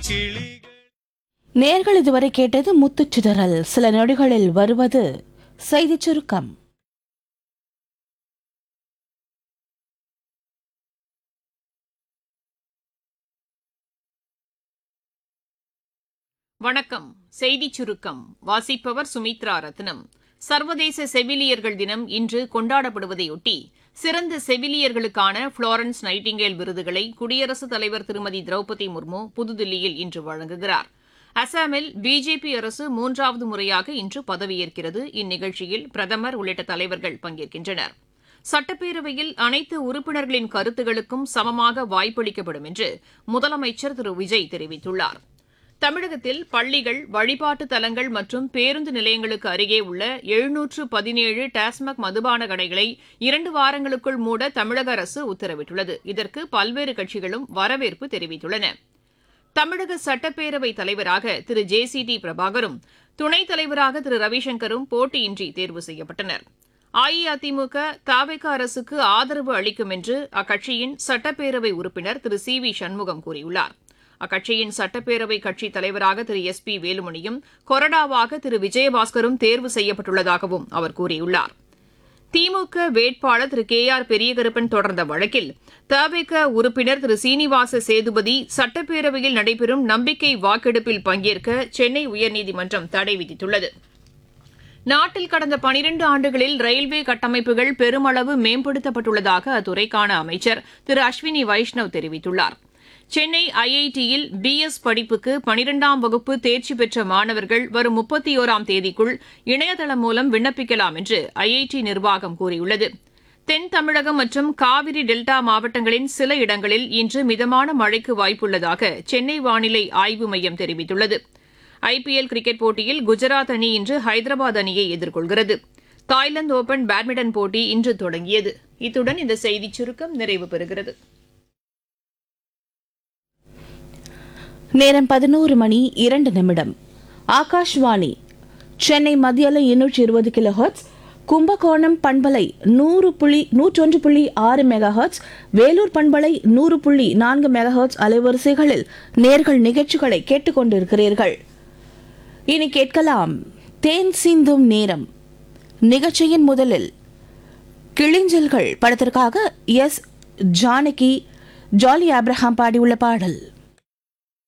கிளிகள் நேர்கள் இதுவரை கேட்டது முத்துச்சிதறல் சில நொடிகளில் வருவது செய்திச் சுருக்கம் வணக்கம் செய்திச் சுருக்கம் வாசிப்பவர் சுமித்ரா ரத்னம் சர்வதேச செவிலியர்கள் தினம் இன்று கொண்டாடப்படுவதையொட்டி சிறந்த செவிலியர்களுக்கான புளோரன்ஸ் நைட்டிங்கேல் விருதுகளை குடியரசுத் தலைவர் திருமதி திரௌபதி முர்மு புதுதில்லியில் இன்று வழங்குகிறார் அசாமில் பிஜேபி அரசு மூன்றாவது முறையாக இன்று பதவியேற்கிறது இந்நிகழ்ச்சியில் பிரதமர் உள்ளிட்ட தலைவர்கள் பங்கேற்கின்றனர் சட்டப்பேரவையில் அனைத்து உறுப்பினர்களின் கருத்துகளுக்கும் சமமாக வாய்ப்பளிக்கப்படும் என்று முதலமைச்சர் திரு விஜய் தெரிவித்துள்ளார் தமிழகத்தில் பள்ளிகள் வழிபாட்டு தலங்கள் மற்றும் பேருந்து நிலையங்களுக்கு அருகே உள்ள எழுநூற்று பதினேழு டாஸ்மாக் மதுபான கடைகளை இரண்டு வாரங்களுக்குள் மூட தமிழக அரசு உத்தரவிட்டுள்ளது இதற்கு பல்வேறு கட்சிகளும் வரவேற்பு தெரிவித்துள்ளன தமிழக சட்டப்பேரவை தலைவராக திரு ஜே சி டி பிரபாகரும் துணைத் தலைவராக திரு ரவிசங்கரும் போட்டியின்றி தேர்வு செய்யப்பட்டனர் அஇஅதிமுக தாவேக அரசுக்கு ஆதரவு அளிக்கும் என்று அக்கட்சியின் சட்டப்பேரவை உறுப்பினர் திரு சி வி சண்முகம் கூறியுள்ளார் அக்கட்சியின் சட்டப்பேரவை கட்சித் தலைவராக திரு எஸ் பி வேலுமணியும் கொறடாவாக திரு விஜயபாஸ்கரும் தேர்வு செய்யப்பட்டுள்ளதாகவும் அவர் கூறியுள்ளார் திமுக வேட்பாளர் திரு கே ஆர் பெரியகருப்பன் தொடர்ந்த வழக்கில் தவிக உறுப்பினர் திரு சீனிவாச சேதுபதி சட்டப்பேரவையில் நடைபெறும் நம்பிக்கை வாக்கெடுப்பில் பங்கேற்க சென்னை உயர்நீதிமன்றம் தடை விதித்துள்ளது நாட்டில் கடந்த பனிரண்டு ஆண்டுகளில் ரயில்வே கட்டமைப்புகள் பெருமளவு மேம்படுத்தப்பட்டுள்ளதாக அத்துறைக்கான அமைச்சர் திரு அஸ்வினி வைஷ்ணவ் தெரிவித்துள்ளார் சென்னை ஐஐடியில் பிஎஸ் படிப்புக்கு பனிரெண்டாம் வகுப்பு தேர்ச்சி பெற்ற மாணவர்கள் வரும் முப்பத்தி ஓராம் தேதிக்குள் இணையதளம் மூலம் விண்ணப்பிக்கலாம் என்று ஐஐடி நிர்வாகம் கூறியுள்ளது தென் தமிழகம் மற்றும் காவிரி டெல்டா மாவட்டங்களின் சில இடங்களில் இன்று மிதமான மழைக்கு வாய்ப்புள்ளதாக சென்னை வானிலை ஆய்வு மையம் தெரிவித்துள்ளது ஐபிஎல் கிரிக்கெட் போட்டியில் குஜராத் அணி இன்று ஹைதராபாத் அணியை எதிர்கொள்கிறது தாய்லாந்து ஓபன் பேட்மிண்டன் போட்டி இன்று தொடங்கியது இத்துடன் இந்த செய்திச் சுருக்கம் நிறைவு பெறுகிறது நேரம் பதினோரு மணி இரண்டு நிமிடம் ஆகாஷ்வாணி சென்னை மத்தியல எண்ணூற்றி இருபது கிலோ ஹெர்ட்ஸ் கும்பகோணம் பண்பலை நூறு புள்ளி நூற்றொன்று புள்ளி ஆறு மெகா ஹெர்ட்ஸ் வேலூர் பண்பலை நூறு புள்ளி நான்கு மெகா ஹெர்ட்ஸ் அலைவரிசைகளில் நேர்கள் நிகழ்ச்சிகளை கேட்டுக்கொண்டிருக்கிறீர்கள் இனி கேட்கலாம் தேன் சிந்தும் நேரம் நிகழ்ச்சியின் முதலில் கிளிஞ்சல்கள் படத்திற்காக எஸ் ஜானகி ஜாலி ஆப்ரஹாம் பாடியுள்ள பாடல்